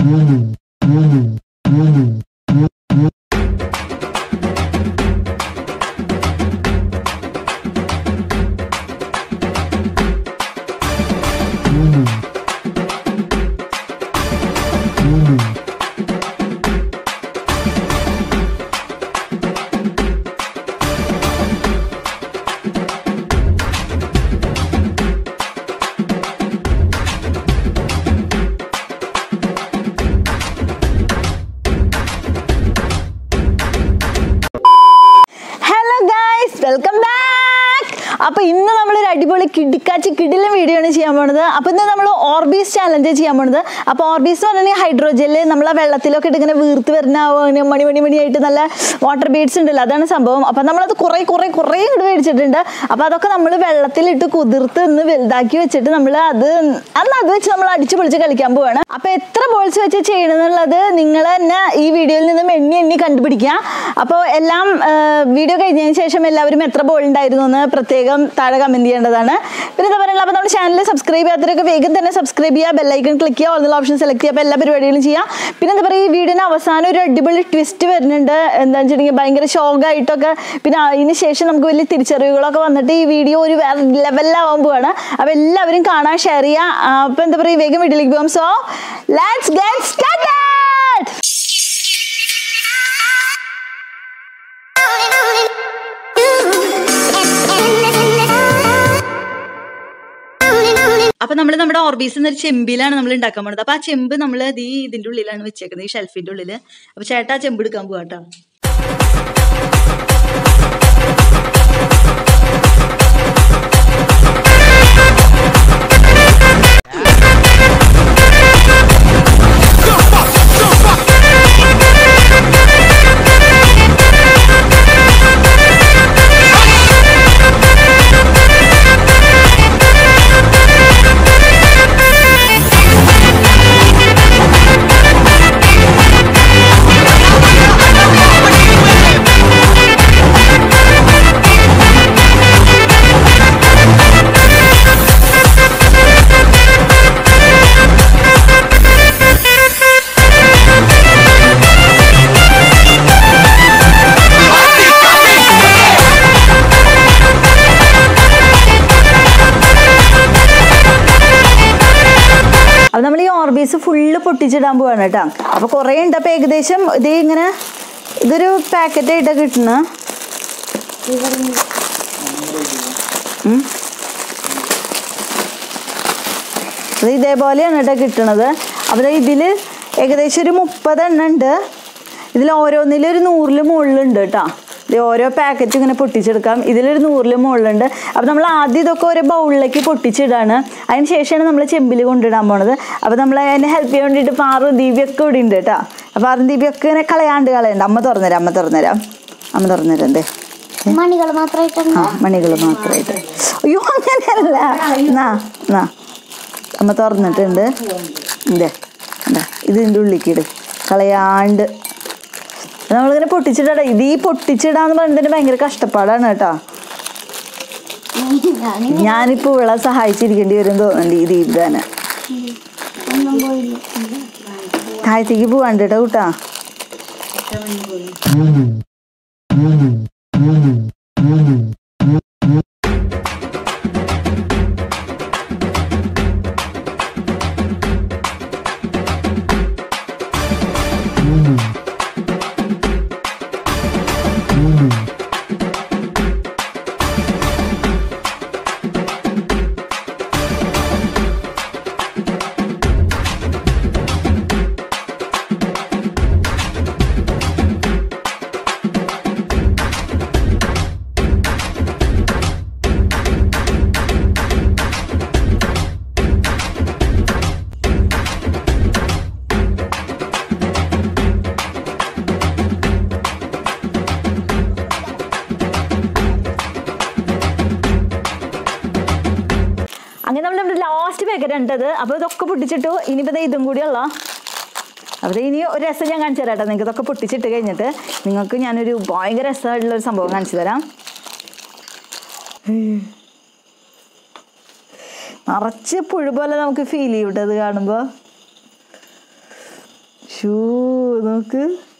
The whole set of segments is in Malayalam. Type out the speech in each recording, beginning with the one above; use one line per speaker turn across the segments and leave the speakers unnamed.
ഹലോ ഗായ്സ് വെൽക്കം ബാക്ക് അപ്പൊ ഇന്ന് നമ്മളൊരു അടിപൊളി കിടിക്കാച്ചി കിടിലും വീഡിയോ ആണ് ചെയ്യാൻ പോണത് അപ്പൊ ഇന്ന് നമ്മൾ ഓർബീസ് ചാലഞ്ച് ചെയ്യാൻ പോണത് അപ്പൊ ഓർബീസ് എന്ന് പറഞ്ഞാൽ ഹൈഡ്രോജനിൽ നമ്മൾ ആ വെള്ളത്തിലൊക്കെ ഇട്ട് ഇങ്ങനെ വീർത്ത് വരുന്ന ആ ഒരു മണി മണി മണിയായിട്ട് നല്ല വാട്ടർ ബീഡ്സ് ഉണ്ടല്ലോ അതാണ് സംഭവം അപ്പൊ നമ്മളത് കുറെ കുറെ കുറെ ഇങ്ങോട്ട് മേടിച്ചിട്ടുണ്ട് അപ്പൊ അതൊക്കെ നമ്മൾ വെള്ളത്തിലിട്ട് കുതിർത്ത് നിന്ന് വലുതാക്കി വെച്ചിട്ട് നമ്മൾ അത് അന്ന് അത് വെച്ച് നമ്മൾ അടിച്ചു പൊളിച്ച് കളിക്കാൻ പോവാണ് അപ്പൊ എത്ര ബോൾസ് വെച്ച് ചെയ്യണമെന്നുള്ളത് നിങ്ങൾ തന്നെ ഈ വീഡിയോയിൽ നിന്നും എണ്ണി എണ്ണി കണ്ടുപിടിക്കുക അപ്പോൾ എല്ലാം വീഡിയോ കഴിഞ്ഞതിന് ശേഷം എല്ലാവരും എത്ര ബോൾ ഉണ്ടായിരുന്നു എന്ന് പ്രത്യേകം താഴെ കമന്റ് ചെയ്യേണ്ടതാണ് പിന്നെ എന്താ പറയുക അപ്പോൾ നമ്മുടെ ചാനൽ സബ്സ്ക്രൈബ് ചെയ്യാത്തവരൊക്കെ വേഗം തന്നെ സബ്സ്ക്രൈബ് ചെയ്യുക ബെല്ലൈക്കൺ ക്ലിക്ക് ചെയ്യുക എന്നുള്ള ഓപ്ഷൻ സെലക്ട് ചെയ്യുക അപ്പോൾ എല്ലാ പരിപാടികളും ചെയ്യാം പിന്നെ എന്താ പറയുക ഈ വീഡിയോന് അവസാനം ഒരു അടിപൊളി ട്വിസ്റ്റ് വരുന്നുണ്ട് എന്താണെന്ന് വെച്ചിട്ടുണ്ടെങ്കിൽ ഭയങ്കര ഷോക്കായിട്ടൊക്കെ പിന്നെ അതിന് ശേഷം നമുക്ക് വലിയ തിരിച്ചറിവുകളൊക്കെ വന്നിട്ട് ഈ വീഡിയോ ഒരു വേറെ ലെവലിലാവാൻ പോവാണ് അപ്പോൾ എല്ലാവരും കാണാൻ ഷെയർ ചെയ്യുക അപ്പോൾ എന്താ പറയുക വേഗം വീട്ടിലേക്ക് പോകാം സോ ലെറ്റ്സ് ഗെറ്റ് സ്റ്റാർട്ടഡ് അപ്പൊ നമ്മൾ നമ്മുടെ ഓർബീസ് എന്നൊരു ചെമ്പിലാണ് നമ്മൾ ഉണ്ടാക്കാൻ പോണത് അപ്പൊ ആ ചെമ്പ് നമ്മൾ ഈ ഇതിന്റെ ഉള്ളിലാണ് വെച്ചേക്കുന്നത് ഈ ഷെൽഫിന്റെ ഉള്ളില് അപ്പൊ ചേട്ടാ ആ ചെമ്പ് എടുക്കാൻ പോവാട്ടോ അപ്പൊ നമ്മൾ ഈ ഓർബീസ് ഫുള്ള് പൊട്ടിച്ചിടാൻ പോവാണ് കേട്ടോ അപ്പൊ കുറേ ഉണ്ട് അപ്പൊ ഏകദേശം ഇത് ഇങ്ങനെ ഇതൊരു പാക്കറ്റ് ആയിട്ടാ കിട്ടുന്ന അത് ഇതേപോലെയാണ് കേട്ടോ കിട്ടണത് അപ്പോൾ ഇതില് ഏകദേശം ഒരു മുപ്പത് എണ്ണം ഉണ്ട് ഇതിൽ ഓരോന്നിലും ഒരു നൂറിൽ മുകളിലുണ്ട് കേട്ടോ ഇത് ഓരോ പാക്കറ്റ് ഇങ്ങനെ പൊട്ടിച്ചെടുക്കാം ഇതിലൊരു നൂറിൽ മുകളിലുണ്ട് അപ്പോൾ നമ്മൾ ആദ്യം ഇതൊക്കെ ഓരോ ബൗളിലേക്ക് പൊട്ടിച്ചിടാണ് അതിന് ശേഷമാണ് നമ്മൾ ചെമ്പിൽ കൊണ്ടിടാൻ പോണത് അപ്പോൾ നമ്മൾ അതിനെ ഹെൽപ്പ് ചെയ്യാൻ വേണ്ടിയിട്ട് പാറും ദീപിയൊക്കെ ഇവിടെ ഉണ്ട് കേട്ടോ അപ്പോൾ പാറും ദീപിയൊക്കെ ഇങ്ങനെ കളയാണ്ട് കളയണ്ട അമ്മ തുറന്നുതരാം അമ്മ തുറന്നുതരാം അമ്മ തുറന്നുതരാം എന്തേ
മണികൾ മാത്രമായിട്ടുണ്ട്
ആ മണികൾ മാത്രമായിട്ട് അയ്യോ അങ്ങനെയല്ല എന്നാ എന്നാ അമ്മ തുറന്നിട്ടുണ്ട് ഇതേ എന്താ ഇതിൻ്റെ ഉള്ളിക്കിട് കളയാണ്ട് നമ്മളിങ്ങനെ പൊട്ടിച്ചിടാ ഇത് ഈ പൊട്ടിച്ചിടാന്ന് പറയുന്നതിന് ഭയങ്കര കഷ്ടപ്പാടാണ് കേട്ടോ ഞാനിപ്പോൾ ഇവളെ സഹായിച്ചിരിക്കേണ്ടി വരും തോന്നുന്നുണ്ട് ഈ ദീപ് തന്നെ
ഒന്നും പോയില്ല
താഴത്തേക്ക് പോവാണ്ട് കേട്ടോ കൂട്ടാ അങ്ങനെ നമ്മൾ നമ്മുടെ ലാസ്റ്റ് പാക്കറ്റ് ഉണ്ടത് അപ്പോൾ ഇതൊക്കെ പൊട്ടിച്ചിട്ടു ഇനിയിപ്പോൾ ദേ ഇതും കൂടിയുള്ള അപ്പോൾ ഇനി ഒരു രസം ഞാൻ കാണിച്ചു തരാം കേട്ടോ നിങ്ങൾക്ക് ഇതൊക്കെ പൊട്ടിച്ചിട്ട് കഴിഞ്ഞിട്ട് നിങ്ങൾക്ക് ഞാനൊരു ഭയങ്കര രസമായിട്ടുള്ള ഒരു സംഭവം കാണിച്ചു തരാം നിറച്ച് പുഴു പോലെ നമുക്ക് ഫീൽ ചെയ്യും കേട്ടോ ഇത് കാണുമ്പോൾ ഷൂ നോക്ക്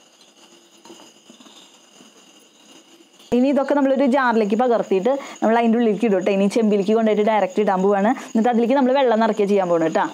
ഇനി ഇതൊക്കെ നമ്മളൊരു ജാറിലേക്ക് പകർത്തിയിട്ട് നമ്മൾ അതിൻ്റെ ഉള്ളിലേക്ക് ഇടും കേട്ടോ ഇനി ചെമ്പിലേക്ക് കൊണ്ടുപോയിട്ട് ഡയറക്റ്റ് ഇടാൻ പോവാണ് എന്നിട്ട് അതിലേക്ക് നമ്മൾ വെള്ളം നിറയ്ക്കുക ചെയ്യാൻ പോകണം കേട്ടോ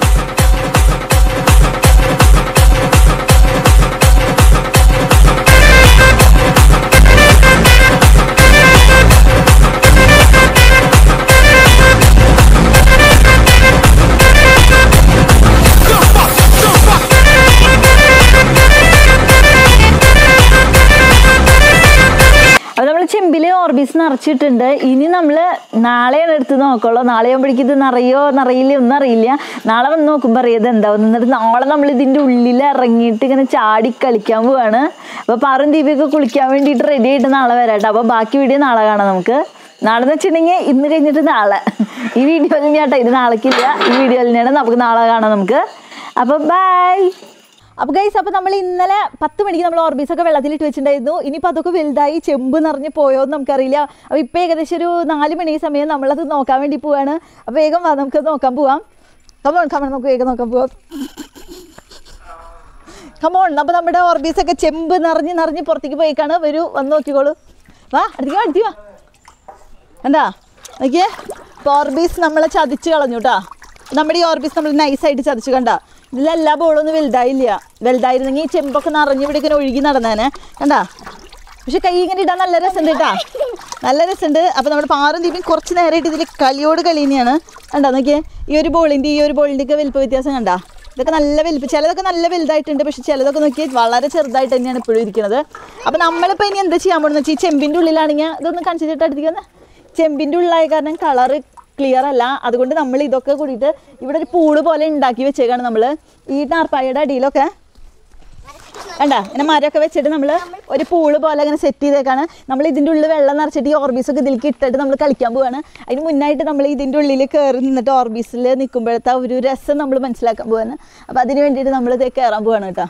അപ്പോൾ നമ്മൾ ചെമ്പിൽ ഓർബീസ് നിറച്ചിട്ടുണ്ട് ഇനി നമ്മൾ നാളെയാണ് എടുത്ത് നോക്കുള്ളൂ നാളെ ആകുമ്പോഴേക്കും ഇത് നിറയോ നിറയില്ല ഒന്നും അറിയില്ല നാളെ വന്ന് നോക്കുമ്പോൾ അറിയാം ഇത് എന്താവും എന്നിട്ട് നാളെ നമ്മൾ ഇതിൻ്റെ ഉള്ളിൽ ഇറങ്ങിയിട്ട് ഇങ്ങനെ ചാടി കളിക്കാൻ പോവാണ് അപ്പോൾ പാറും ദീപയൊക്കെ കുളിക്കാൻ വേണ്ടിയിട്ട് റെഡി ആയിട്ട് നാളെ വരാട്ടോ അപ്പോൾ ബാക്കി വീഡിയോ നാളെ കാണാം നമുക്ക് നാളെ എന്ന് വെച്ചിട്ടുണ്ടെങ്കിൽ ഇന്ന് കഴിഞ്ഞിട്ട് നാളെ ഈ വീഡിയോയിൽ ഞാൻ ഇത് നാളേക്കില്ല ഈ വീഡിയോയിൽ തന്നെയാണ് നമുക്ക് നാളെ കാണാം നമുക്ക് അപ്പോൾ ബൈ അപ്പോൾ ഗൈസ് അപ്പോൾ നമ്മൾ ഇന്നലെ പത്ത് മണിക്ക് നമ്മൾ ഓർബീസ് ഒക്കെ വെള്ളത്തിലിട്ട് വെച്ചിട്ടുണ്ടായിരുന്നു ഇനിയിപ്പോൾ അതൊക്കെ വലുതായി ചെമ്പ് നിറഞ്ഞ് പോയോ എന്ന് നമുക്കറിയില്ല അപ്പോൾ ഇപ്പോൾ ഏകദേശം ഒരു നാല് മണി സമയം നമ്മളത് നോക്കാൻ വേണ്ടി പോവാണ് അപ്പോൾ വേഗം വാ നമുക്ക് നോക്കാൻ പോവാം കമോൺ കമോൺ നമുക്ക് വേഗം നോക്കാൻ പോവാം കമോൺ അപ്പോൾ നമ്മുടെ ഓർബീസ് ഒക്കെ ചെമ്പ് നിറഞ്ഞ് നിറഞ്ഞ് പുറത്തേക്ക് പോയേക്കാണ് വരൂ വന്ന് നോക്കിക്കോളൂ വാ അടുത്തേക്ക് വാ, അടുത്തേക്ക് വാ എന്താ നോക്കിയേ ഇപ്പോൾ ഓർബീസ് നമ്മളെ ചതിച്ച് കളഞ്ഞു കേട്ടോ നമ്മുടെ ഈ ഓർബീസ് നമ്മൾ നൈസായിട്ട് ചതിച്ച് കണ്ട ഇതിലെല്ലാ ബോളൊന്നും വലുതായില്ല വലുതായിരുന്നെങ്കിൽ ഈ ചെമ്പൊക്കെ നിറഞ്ഞ് ഇവിടെ ഇങ്ങനെ ഒഴുകി നടന്നേനെ കണ്ടാ പക്ഷെ കൈ ഇങ്ങനെ ഇടാൻ നല്ല രസമുണ്ട് കേട്ടാ നല്ല രസമുണ്ട് അപ്പോൾ നമ്മുടെ പാറും ദീപം കുറച്ച് നേരമായിട്ട് ഇതിൽ കളിയോട് കളി തന്നെയാണ് കണ്ടാ നോക്കിയേ ഈ ഒരു ബോളിൻ്റെ ഈ ഒരു ബോളിൻ്റെ ഒക്കെ വലിപ്പ വ്യത്യാസം കണ്ടാ ഇതൊക്കെ നല്ല വലുപ്പ് ചിലതൊക്കെ നല്ല വലുതായിട്ടുണ്ട് പക്ഷെ ചിലതൊക്കെ നോക്കി വളരെ ചെറുതായിട്ട് തന്നെയാണ് ഇപ്പോഴും ഇരിക്കുന്നത് അപ്പോൾ നമ്മളിപ്പോൾ ഇനി എന്താ ചെയ്യാൻ പോകുന്നത് വെച്ചാൽ ഈ ചെമ്പിൻ്റെ ഉള്ളിലാണെങ്കിൽ ഇതൊന്ന് കാണിച്ചിട്ട് അടുത്തേക്ക് ചെമ്പിൻ്റെ ഉള്ളിലായ കാരണം കളറ് ക്ലിയർ അല്ല അതുകൊണ്ട് നമ്മൾ ഇതൊക്കെ കൂടിയിട്ട് ഇവിടെ ഒരു പൂള് പോലെ ഉണ്ടാക്കി വെച്ചേക്കാണ് നമ്മൾ ഈ ടാർപ്പായുടെ അടിയിലൊക്കെ കണ്ട ഇങ്ങനെ മരമൊക്കെ വെച്ചിട്ട് നമ്മൾ ഒരു പൂള് പോലെ ഇങ്ങനെ സെറ്റ് ചെയ്തേക്കാണ് നമ്മൾ ഇതിൻ്റെ ഉള്ളിൽ വെള്ളം നിറച്ചിട്ട് ഈ ഓർബീസൊക്കെ ഇതിലേക്ക് ഇട്ടിട്ട് നമ്മൾ കളിക്കാൻ പോവാണ് അതിന് മുന്നായിട്ട് നമ്മൾ ഇതിൻ്റെ ഉള്ളിൽ കയറി നിന്നിട്ട് ഓർബീസിൽ നിൽക്കുമ്പോഴത്തെ ആ ഒരു രസം നമ്മൾ മനസ്സിലാക്കാൻ പോവാണ് അപ്പോൾ അതിന് വേണ്ടിയിട്ട് നമ്മൾ ഇത് കയറാൻ പോവാണ് കേട്ടോ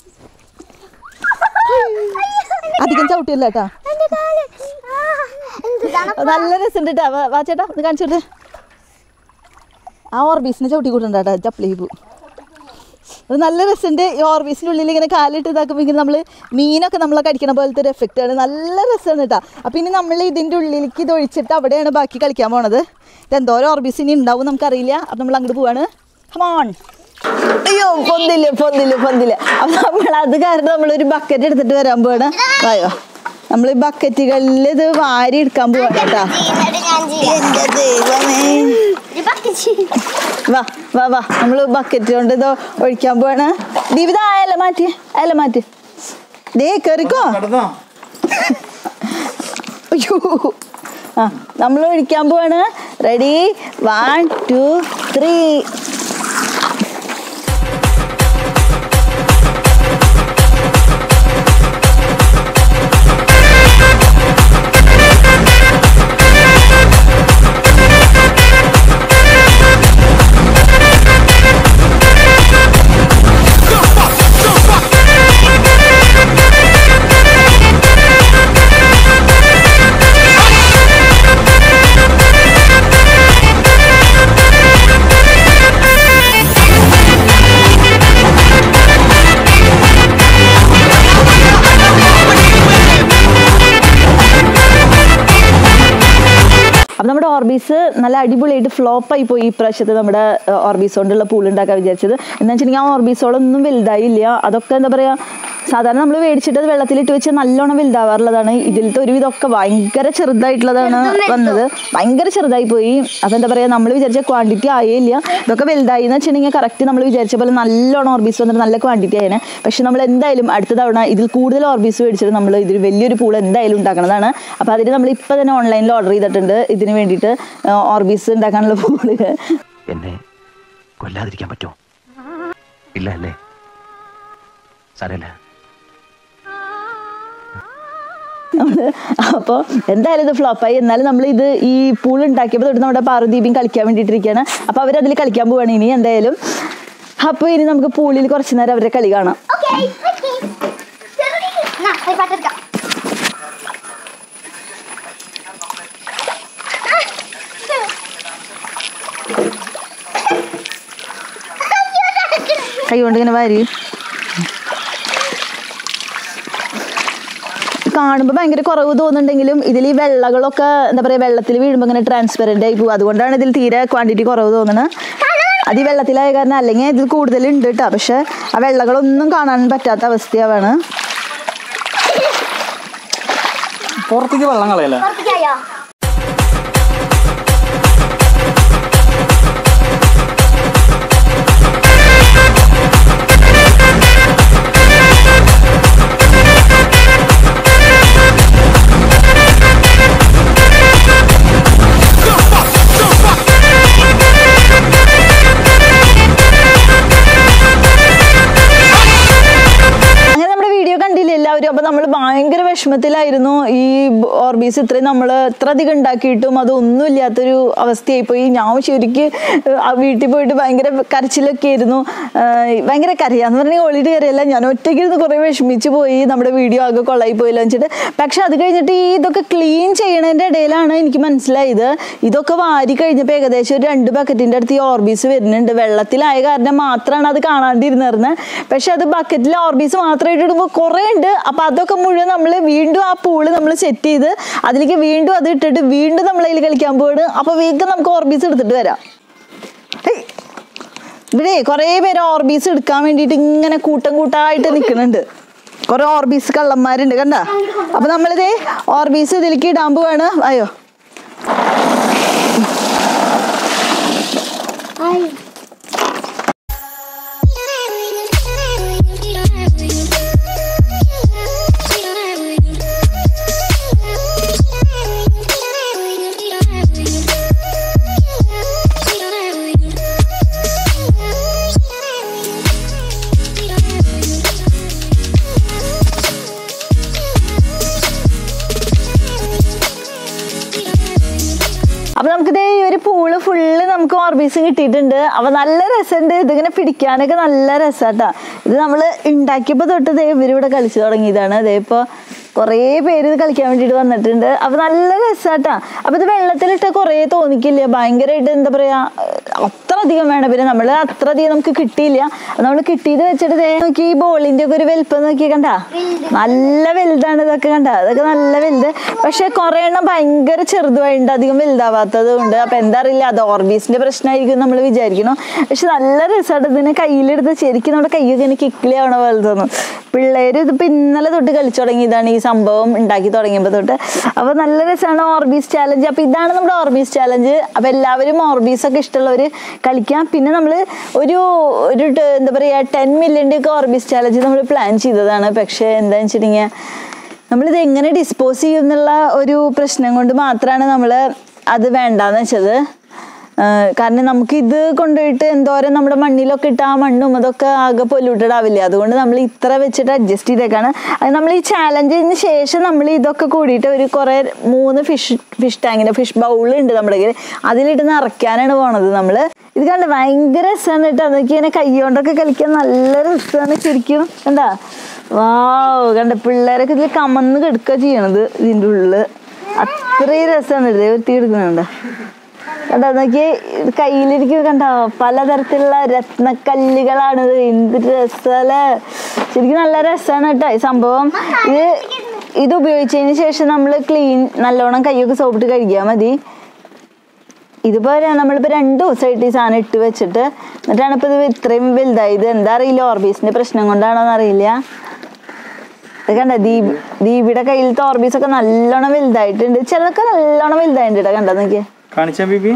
അധികം ചവിട്ടില്ല കേട്ടോ
എന്റെ കാല് ആ, എന്ത് തണുപ്പ്.
നല്ല രസമുണ്ട് കേട്ടോ വാ- വാ ചേട്ടാ ഒന്ന് കാണിച്ചോട്ടെ ആ ഓർബീസിനെ ചവിട്ടി കൂട്ടണ്ട കേട്ടോ ചപ്പിളിപ്പൂ അത് നല്ല രസമുണ്ട് ഈ ഓർബീസിൻ്റെ ഉള്ളിൽ ഇങ്ങനെ കാലിട്ട് ഇതാക്കുമ്പോൾ ഇങ്ങനെ നമ്മൾ മീനൊക്കെ നമ്മളെ കടിക്കണ പോലത്തെ ഒരു എഫക്റ്റ് ആണ് നല്ല രസമാണ് കേട്ടോ അപ്പം ഇനി നമ്മൾ ഇതിൻ്റെ ഉള്ളിലേക്ക് ഇത് ഒഴിച്ചിട്ട് അവിടെയാണ് ബാക്കി കളിക്കാൻ പോണത് ഇത് എന്തോരം ഓർബീസ് ഇനി ഉണ്ടാവും നമുക്കറിയില്ല അപ്പം നമ്മൾ അങ്ങോട്ട് പോവാണ് കമോൺ അയ്യോ പൊന്തില്ല പൊന്തില്ല പൊന്തില്ല അപ്പം നമ്മൾ അത് കാരണം നമ്മളൊരു ബക്കറ്റ് എടുത്തിട്ട് വരാൻ പോവാണ് വായോ നമ്മൾ ഈ ബക്കറ്റുകളിൽ ഇത് വാരി എടുക്കാൻ പോവാണ് കേട്ടോ
ചെയ്യുന്നത് ഞാൻ ചെയ്യാം
എന്റെ ദൈവമേ
ഒരു bucket ചെയ്യും.
വാ വാ വാ നമ്മൾ ബക്കറ്റ് കൊണ്ട് ഇത് ഒഴിക്കാൻ പോവാണ് ദീപിത അയല മാറ്റി അയല മാറ്റി ദേ കയറിക്കോ
കടന്നോ
അയ്യോ ആ നമ്മൾ ഒഴിക്കാൻ പോവാണ് റെഡി വൺ ടു ത്രീ അപ്പം നമ്മുടെ ഓർബീസ് നല്ല അടിപൊളിയായിട്ട് ഫ്ലോപ്പായി പോയി ഈ പ്രാവശ്യത്തെ നമ്മുടെ ഓർബീസ് കൊണ്ടുള്ള പൂൾ ഉണ്ടാക്കാൻ വിചാരിച്ചത് എന്ന് വെച്ചിട്ടുണ്ടെങ്കിൽ ആ ഓർബീസോളൊന്നും വലുതായില്ല അതൊക്കെ എന്താ പറയുക സാധാരണ നമ്മൾ മേടിച്ചിട്ട് അത് വെള്ളത്തിലിട്ട് വെച്ച് നല്ലോണം വലുതാവാറുള്ളതാണ് ഇതിലത്തെ ഒരുവിധമൊക്കെ ഭയങ്കര ചെറുതായിട്ടുള്ളതാണ് വന്നത് ഭയങ്കര ചെറുതായി പോയി അപ്പം എന്താ പറയുക നമ്മൾ വിചാരിച്ച ക്വാണ്ടിറ്റി ആയേ ഇല്ല ഇതൊക്കെ വലുതായി എന്ന് വെച്ചിട്ടുണ്ടെങ്കിൽ കറക്റ്റ് നമ്മൾ വിചാരിച്ച പോലെ നല്ലോണം ഓർബീസ് വന്നിട്ട് നല്ല ക്വാണ്ടിറ്റി ആയേനെ പക്ഷെ നമ്മൾ എന്തായാലും അടുത്ത തവണ ഇതിൽ കൂടുതൽ ഓർബീസ് മേടിച്ചിട്ട് നമ്മൾ ഇതിൽ വലിയൊരു പൂൾ എന്തായാലും ഉണ്ടാക്കുന്നതാണ് അപ്പോൾ അതിന് നമ്മൾ ഇപ്പോൾ തന്നെ ഓൺലൈനിൽ ഓർഡർ ചെയ്തിട്ടുണ്ട് ഇതിന് വേണ്ടിയിട്ട് ഓർബീസ് ഉണ്ടാക്കാനുള്ള പൂള്
എന്നെ കൊല്ലാതിരിക്കാൻ പറ്റുമോ ഇല്ല അല്ലേ സാരല്ല
നമ്മള് അപ്പോൾ എന്തായാലും ഇത് ഫ്ലോപ്പായി എന്നാലും നമ്മൾ ഇത് ഈ പൂൾ ഉണ്ടാക്കിയപ്പോൾ തൊട്ട് നമ്മുടെ പാർവദീപിയും കളിക്കാൻ വേണ്ടിയിട്ടിരിക്കുകയാണ് അപ്പോൾ അവരതിൽ കളിക്കാൻ പോവാണ് ഇനി എന്തായാലും അപ്പോൾ ഇനി നമുക്ക് പൂളിൽ കുറച്ച് നേരം അവരുടെ കളി കാണാം
Okay, okay. ചെറുടി. നാ, ഒരു പാട്ട് എടുക്കാം.
കൈ കൊണ്ട് ഇങ്ങനെ വാരി കാണുമ്പോൾ ഭയങ്കര കുറവ് തോന്നുന്നുണ്ടെങ്കിലും ഇതിൽ ഈ വെള്ളങ്ങളൊക്കെ എന്താ പറയുക വെള്ളത്തിൽ വീഴുമ്പോൾ ഇങ്ങനെ ട്രാൻസ്പെറൻ്റ് ആയി പോകും അതുകൊണ്ടാണ് ഇതിൽ തീരെ ക്വാണ്ടിറ്റി കുറവ് തോന്നുന്നത് അത് ഈ വെള്ളത്തിലായ കാരണം അല്ലെങ്കിൽ ഇതിൽ കൂടുതലുണ്ട് കേട്ടോ പക്ഷെ ആ വെള്ളങ്ങളൊന്നും കാണാൻ പറ്റാത്ത അവസ്ഥയാണ്
പുറത്തേക്ക് വെള്ളം കളയല്ലേ
പുറത്തേക്കായോ
അങ്ങനെ നമ്മുടെ വീഡിയോ കണ്ടില്ല എല്ലാവരും അപ്പൊ നമ്മൾ ഭയങ്കര വിഷമത്തിലായിരുന്നു ഈ ഓർബീസ് ഇത്രയും നമ്മൾ ഇത്ര അധികം ഉണ്ടാക്കിയിട്ടും അതൊന്നും ഇല്ലാത്തൊരു അവസ്ഥയായി പോയി ഞാൻ ശരിക്ക് ആ വീട്ടിൽ പോയിട്ട് ഭയങ്കര കരച്ചിലൊക്കെ ആയിരുന്നു ആഹ് ഭയങ്കര കരയാന്ന് പറഞ്ഞാൽ ഓളിയിട്ട് കരയല്ല ഞാൻ ഒറ്റയ്ക്കിരുന്ന് കുറേ വിഷമിച്ച് പോയി നമ്മുടെ വീഡിയോ ആകെ കൊള്ളായി പോയില്ല വെച്ചിട്ട് പക്ഷെ അത് കഴിഞ്ഞിട്ട് ഈ ഇതൊക്കെ ക്ലീൻ ചെയ്യണതിൻ്റെ ഇടയിലാണ് എനിക്ക് മനസ്സിലായത് ഇതൊക്കെ വാരി കഴിഞ്ഞപ്പോൾ ഏകദേശം ഒരു രണ്ട് ബക്കറ്റിൻ്റെ അടുത്ത് ഈ ഓർബീസ് വരുന്നുണ്ട് വെള്ളത്തിലായ കാരണം മാത്രമാണ് അത് കാണാണ്ടിരുന്നിരുന്നത് പക്ഷെ അത് ബക്കറ്റിൽ ഓർബീസ് മാത്രമായിട്ട് ഇടുമ്പോൾ കുറേ ഉണ്ട് അപ്പോൾ അതൊക്കെ മുഴുവൻ നമ്മൾ വീണ്ടും ആ പൂള് നമ്മൾ സെറ്റ് ചെയ്ത് അതിലേക്ക് വീണ്ടും അത് ഇട്ടിട്ട് വീണ്ടും നമ്മൾ അതിൽ കളിക്കാൻ പോവാണ് അപ്പോൾ വേഗം നമുക്ക് ഓർബീസ് എടുത്തിട്ട് വരാം ഹേയ്. ഇവിടെ കുറേ പേര് ഓർബീസ് എടുക്കാൻ വേണ്ടിയിട്ട് ഇങ്ങനെ കൂട്ടം കൂട്ടമായിട്ട് നിൽക്കുന്നുണ്ട് കുറെ ഓർബീസ് കള്ളന്മാരുണ്ട് കണ്ട അപ്പൊ നമ്മളിതേ ഓർബീസ് ഇതിലേക്ക് ഇടാൻ പോവാണ് അയ്യോ
ആയി
അപ്പൊ നമുക്കിതേ ഈ ഒരു പൂള് ഫുള്ള് നമുക്ക് ഓർബീസ് കിട്ടിയിട്ടുണ്ട് അപ്പൊ നല്ല രസമുണ്ട് ഇതിങ്ങനെ പിടിക്കാനൊക്കെ നല്ല രസാട്ടാ ഇത് നമ്മൾ ഉണ്ടാക്കിയപ്പോ തൊട്ട് ദേ ഇവരിവിടെ കളിച്ചു തുടങ്ങിയതാണ് അതേ ഇപ്പൊ കുറേ പേര് ഇത് കളിക്കാൻ വേണ്ടിയിട്ട് വന്നിട്ടുണ്ട് അപ്പൊ നല്ല രസാട്ടാ അപ്പൊ ഇത് വെള്ളത്തിലിട്ട് കുറേ തോന്നിക്കില്ല ഭയങ്കരമായിട്ട് എന്താ പറയാ അത്ര അധികം വേണം പിന്നെ നമ്മൾ അത്ര അധികം നമുക്ക് കിട്ടിയില്ല നമ്മൾ കിട്ടിയത് വെച്ചിട്ട് ദേ നോക്കി ഈ ബോളിന്റെ ഒക്കെ ഒരു വലുപ്പം നോക്കി കണ്ട നല്ല വലുതാണ് ഇതൊക്കെ കണ്ട അതൊക്കെ നല്ല വലുത് പക്ഷെ കുറെ എണ്ണം ഭയങ്കര ചെറുതുമായിട്ടുണ്ട് അധികം വലുതാവാത്തത് കൊണ്ട് അപ്പൊ എന്താ അറിയില്ല അത് ഓർബീസിന്റെ പ്രശ്നമായിരിക്കും നമ്മൾ വിചാരിക്കണം പക്ഷെ നല്ല രസമായിട്ട് ഇതിനെ കയ്യിലെടുത്ത് ശരിക്കും നമ്മുടെ കയ്യൊക്കെ എനിക്ക് കിക്കിളി ആവണ പോലെ തോന്നും പിള്ളേര് ഇതിപ്പോ ഇന്നലെ തൊട്ട് കളിച്ചു തുടങ്ങിയതാണ് ഈ സംഭവം ഉണ്ടാക്കി തുടങ്ങിയപ്പോൾ തൊട്ട് അപ്പൊ നല്ല രസമാണ് ഓർബീസ് ചാലഞ്ച് അപ്പൊ ഇതാണ് നമ്മുടെ ഓർബീസ് ചാലഞ്ച് അപ്പൊ എല്ലാവരും ഓർബീസ് ഒക്കെ ഇഷ്ടമുള്ളവര് കളിക്കാം പിന്നെ നമ്മൾ ഒരു ഒരു ട്- എന്താ പറയാ ടെൻ മില്യൻ്റെ ഒക്കെ ഓർബീസ് ചാലഞ്ച് നമ്മൾ പ്ലാൻ ചെയ്തതാണ് പക്ഷെ എന്താണെന്ന് വെച്ചിട്ടുണ്ടെങ്കിൽ നമ്മളിത് എങ്ങനെ ഡിസ്പോസ് ചെയ്യും എന്നുള്ള ഒരു പ്രശ്നം കൊണ്ട് മാത്രമാണ് നമ്മൾ അത് വേണ്ടാന്ന് വെച്ചത് ആഹ് കാരണം നമുക്ക് ഇത് കൊണ്ടുപോയിട്ട് എന്തോരം നമ്മുടെ മണ്ണിലൊക്കെ ഇട്ട് ആ മണ്ണും അതൊക്കെ ആകെ പൊല്യൂട്ടഡ് ആവില്ലേ അതുകൊണ്ട് നമ്മൾ ഇത്ര വെച്ചിട്ട് അഡ്ജസ്റ്റ് ചെയ്തേക്കാണ് അത് നമ്മൾ ഈ ചാലഞ്ചിന് ശേഷം നമ്മൾ ഇതൊക്കെ കൂടിയിട്ട് ഒരു കുറേ മൂന്ന് ഫിഷ് ഫിഷ് ടാങ്കിൻ്റെ ഫിഷ് ബൗൾ ഉണ്ട് നമ്മുടെ കയ്യിൽ അതിലിട്ട് നിറയ്ക്കാനാണ് പോണത് നമ്മൾ ഇത് കണ്ട ഭയങ്കര രസമാണ് കേട്ടോ അതൊക്കെ ഇങ്ങനെ കൈ കൊണ്ടൊക്കെ കളിക്കാൻ നല്ല രസമാണ് ശരിക്കും കണ്ടാ വാവ് കണ്ട പിള്ളേരൊക്കെ ഇതിൽ കമന്ന് കിടക്കുക ചെയ്യണത് ഇതിൻ്റെ ഉള്ളില് അത്രയും രസമാണ് ഇത് വൃത്തി എടുക്കുന്നുണ്ട് കണ്ടോ നോക്കി കയ്യിലിരിക്കുന്ന കണ്ടോ പലതരത്തിലുള്ള രത്നക്കല്ലുകളാണ് ഇത് എന്ത് രസല്ലേ ശരിക്കും നല്ല രസമാണ് കേട്ടോ ഈ സംഭവം ഇത് ഇത് ഉപയോഗിച്ചതിന് ശേഷം നമ്മൾ ക്ലീൻ നല്ലോണം കൈയൊക്കെ സോപ്പിട്ട് കഴുകിയാൽ മതി ഇതിപ്പോ ര- നമ്മളിപ്പോ രണ്ടു ദിവസമായിട്ട് ഈ സാധനം ഇട്ട് വെച്ചിട്ട് എന്നിട്ടാണ് ഇപ്പൊ ഇത് ഇത്രയും വലുതായത് എന്താ അറിയില്ല ഓർബീസിന്റെ പ്രശ്നം കൊണ്ടാണോന്ന് അറിയില്ല ഇത് കണ്ട ദീപ് ദീപിയുടെ കയ്യിലത്തെ ഓർബീസ് ഒക്കെ നല്ലോണം വലുതായിട്ടുണ്ട് ചിലതൊക്കെ നല്ലോണം വലുതായിട്ടുണ്ട് കേട്ടോ കണ്ടോ നോക്കിയേ
കാണിച്ചാ ബിബി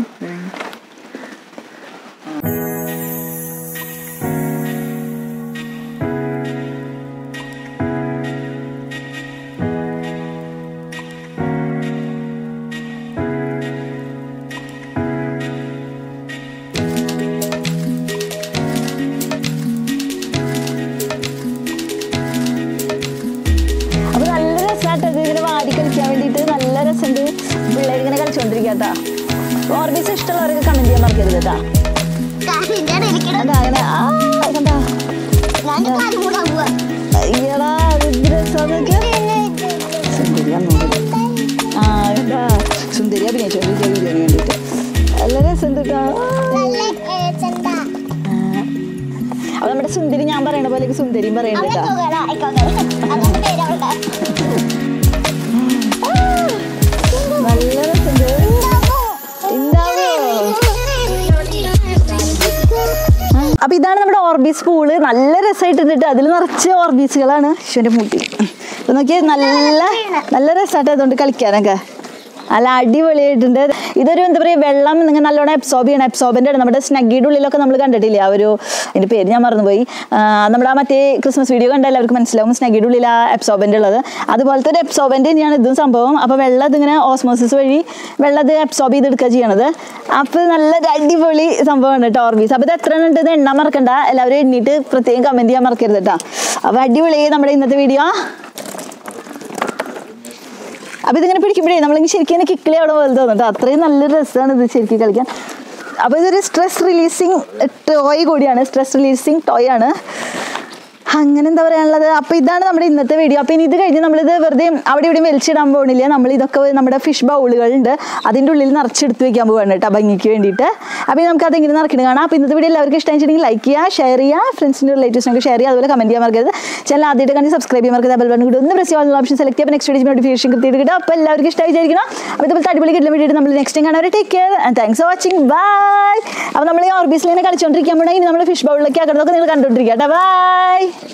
അപ്പൊ നല്ല രസമായിട്ട് ഇത് ഇങ്ങനെ വാരി കളിക്കാൻ വേണ്ടിയിട്ട് നല്ല രസമുണ്ട് പിള്ളേർ ഇങ്ങനെ കളിച്ചുകൊണ്ടിരിക്കാട്ടാ ഓർബീസ് ഇഷ്ടമുള്ളവരൊക്കെ കമന്റ് ചെയ്യാൻ മറക്കരുത് കേട്ടാ
കാലിന്റെ ഇടയിലിരിക്കണ
കണ്ടാ അങ്ങനെ ആ കണ്ടാ
ഞാൻ കാല് മൂടാൻ പോവാ
അയ്യടാ ഇത് രസമൊക്കെ സുന്ദരി അമ്മോട് ആ കണ്ടാ സുന്ദരി അഭിനയിച്ചോണ്ടിരിക്കുക വീഡിയോന് വേണ്ടിയിട്ട് നല്ല രസമുണ്ട് കേട്ടോ
നല്ല ചെണ്ട
അപ്പൊ നമ്മുടെ സുന്ദരി ഞാൻ പറയണ പോലെ സുന്ദരിയും പറയണ്ട
അങ്ങനെ
കേട്ടോ
പോകണം ആയിക്കോട്ടെ അങ്ങനെ പേര് അവളുടെ
നല്ല രസമുണ്ട് ഉണ്ടാവോ അപ്പൊ ഇതാണ് നമ്മുടെ ഓർബീസ് പൂള് നല്ല രസമായിട്ടുണ്ട് അതിൽ നിറച്ച് ഓർബീസുകളാണ് ശിവന്റെ മൂട്ടി ഇത് നോക്കിയാൽ നല്ല നല്ല രസമായിട്ട് അതുകൊണ്ട് കളിക്കാനൊക്കെ നല്ല അടിപൊളിയായിട്ടുണ്ട് ഇതൊരു എന്താ പറയുക വെള്ളം നിങ്ങൾ നല്ലോണം അബ്സോർബ് ചെയ്യണം അബ്സോർബൻ്റ് ആണ് നമ്മുടെ സ്നഗ്ഗിയുടെ ഉള്ളിലൊക്കെ നമ്മൾ കണ്ടിട്ടില്ലേ ആ ഒരു അതിൻ്റെ പേര് ഞാൻ മറന്നുപോയി ആ, നമ്മുടെ ആ മറ്റേ ക്രിസ്മസ് വീഡിയോ കണ്ടാൽ എല്ലാവർക്കും മനസ്സിലാവും സ്നഗ്ഗിയുടെ ഉള്ളിൽ ആ അബ്സോർബൻ്റ് ഉള്ളത് അതുപോലത്തെ ഒരു അബ്സോർബൻ്റ് തന്നെയാണ് ഇതും സംഭവം അപ്പോൾ വെള്ളം ഇതിങ്ങനെ ഓസ്മോസിസ് വഴി വെള്ളം ഇത് അബ്സോർബ് ചെയ്തെടുക്കുക ചെയ്യണത് അപ്പോൾ നല്ല ഒരു അടിപൊളി സംഭവമാണ് കേട്ടോ ഓർബീസ് അപ്പോൾ ഇത് എത്ര ഉണ്ട് ഇത് എണ്ണാൻ മറക്കണ്ട എല്ലാവരും എണ്ണീട്ട് പ്രത്യേകം കമൻറ്റ് ചെയ്യാൻ മറക്കരുത് കേട്ടോ അപ്പോൾ അടിപൊളി നമ്മുടെ ഇന്നത്തെ വീഡിയോ അപ്പോൾ ഇതിങ്ങനെ പിടിക്കുമ്പോഴേ നമ്മളിങ്ങനെ ശരിക്കും ഇങ്ങനെ കിക്കിളി അവിടെ പോലെ തോന്നും കേട്ടോ അത്രയും നല്ലൊരു രസമാണ് ഇത് ശരിക്കും കളിക്കാൻ അപ്പോൾ ഇതൊരു സ്ട്രെസ് റിലീസിങ് ടോയ് കൂടിയാണ് സ്ട്രെസ് റിലീസിങ് ടോയ് ആണ് അങ്ങനെ എന്താ പറയാനുള്ളത് അപ്പോൾ ഇതാണ് നമ്മുടെ ഇന്നത്തെ വീഡിയോ അപ്പോൾ ഇനി ഇത് കഴിഞ്ഞ് നമ്മളിത് വെറുതെ അവിടെ ഇവിടെ വലിച്ചിടാൻ പോകുന്നില്ല നമ്മൾ ഇതൊക്കെ നമ്മുടെ ഫിഷ് ബൗളുകളുണ്ട് അതിൻ്റെ ഉള്ളിൽ നിറച്ചെടുത്ത് വെക്കാൻ പോവാണ് കേട്ടോ ഭംഗിക്ക് വേണ്ടിയിട്ട് അപ്പോൾ ഇനി നമുക്ക് അതെങ്ങനെ നിറക്കണം കാണാം അപ്പോൾ ഇന്നത്തെ വീഡിയോ എല്ലാവർക്കും ഇഷ്ടമായിട്ടുണ്ടെങ്കിൽ ലൈക്ക് ചെയ്യുക ഷെയർ ചെയ്യുക ഫ്രണ്ട്സിൻ്റെ റിലേറ്റീവ്സിനൊക്കെ ഷെയർ ചെയ്യുക അതുപോലെ കമൻറ്റ് ചെയ്യാൻ മറക്കരുത് ചാനൽ ആദ്യമായിട്ട് കണ്ടി സബ്സ്ക്രൈബ് ചെയ്യാൻ മറക്കരുത് ബെൽ ബട്ടൺ കൂടി ഒന്ന് പ്രസ് ചെയ്യാനുള്ള ഓപ്ഷൻ സെലക്ട് ചെയ്യുമ്പോൾ നെക്സ്റ്റ് വീഡിയോ നോട്ടിഫിക്കേഷൻ കിട്ടിയിട്ട് കിട്ടും അപ്പോൾ എല്ലാവർക്കും ഇഷ്ടമായി വിചാരിക്കണം അപ്പോൾ ഇതുപോലത്തെ അടിപൊളി കിട്ടുന്ന വീഡിയോ നമ്മൾ നെക്സ്റ്റ് ടൈം കാണാൻ take care and thanks for watching bye അപ്പോൾ നമ്മൾ ഈ ഓർബീസിൽ ഇങ്ങനെ കളിച്ചുകൊണ്ടിരിക്കാൻ പോകണമെങ്കിൽ നമ്മൾ ഫിഷ് ബൗളിലേക്ക് ആക്കുന്നതൊക്കെ നിങ്ങൾ കണ്ടുകൊണ്ടിരിക്കുക കേട്ടോ ബൈ